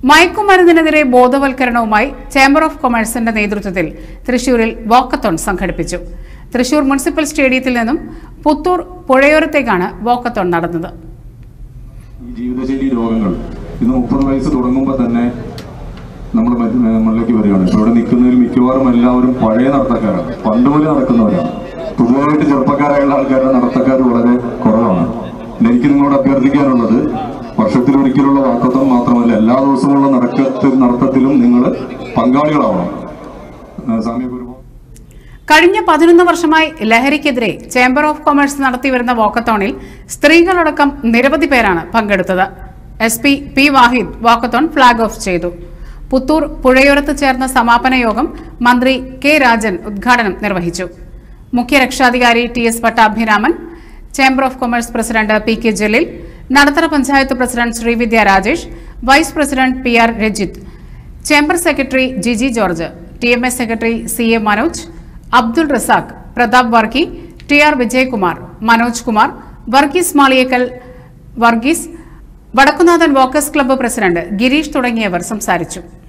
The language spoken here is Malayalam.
മയക്കുമരുന്നിനെതിരെ ബോധവൽക്കരണവുമായി ചേംബർ ഓഫ് കൊമേഴ്സിന്റെ നേതൃത്വത്തിൽ തൃശൂരിൽ വാക്കത്തോൺ സംഘടിപ്പിച്ചു തൃശൂർ മുനിസിപ്പൽ സ്റ്റേഡിയത്തിൽ നിന്നും പുത്തൂർ പുഴയോരത്തേക്കാണ് വാക്കത്തോൺ നടന്നത് ഈ ജീവിതശൈലി രോഗങ്ങൾ ഇന്ന് മുപ്പത് വയസ്സ് തുടങ്ങുമ്പോൾ തന്നെ നമ്മൾ നമ്മളിലേക്ക് വരികയാണ് ഇപ്പോൾ ഇവിടെ നിൽക്കുന്നതിൽ മിക്കവാറും എല്ലാവരും പഴയ നടത്തക്കാരാണ് പണ്ട് മുതലേ നടക്കുന്നവരാണ് പുതുതായിട്ട് ചെറുപ്പക്കാരായുള്ള ആൾക്കാരുടെ നടത്തക്കാർ വളരെ കുറവാണ് പിന്നെ എനിക്ക് നിങ്ങളോട് അഭ്യർത്ഥിക്കാനുള്ളത് വർഷത്തിൽ ഒരിക്കലുള്ള വാക്കത്വം മാത്രമല്ല എല്ലാ ദിവസമുള്ള നടക്കത്തിൽ നടത്തത്തിലും നിങ്ങൾ പങ്കാളികളാവണം ആ, സാമ്യ ഗുരു കഴിഞ്ഞ പതിനൊന്ന് വർഷമായി ലഹരിക്കെതിരെ ചേംബർ ഓഫ് കൊമേഴ്സ് നടത്തിവരുന്ന വാക്കത്തോണിൽ സ്ത്രീകളടക്കം നിരവധി പേരാണ് പങ്കെടുത്തത് S P P Wahid walkathon flag off ചെയ്തു പുത്തൂർ പുഴയോരത്ത് ചേർന്ന സമാപന യോഗം മന്ത്രി കെ രാജൻ ഉദ്ഘാടനം നിർവഹിച്ചു മുഖ്യ രക്ഷാധികാരി T S Pattabhiraman chamber of commerce president P K Jaleel Nadathara panchayat president Srividya Rajesh vice president P R Rajith chamber secretary Jiji George T M S secretary C A Manoj Abdul Razak Prathap Varkey T R Vijayakumar Manoj Kumar Varghese Maliyekkal Varghese Vadakkunathan walkers club president Girish തുടങ്ങിയവർ സംസാരിച്ചു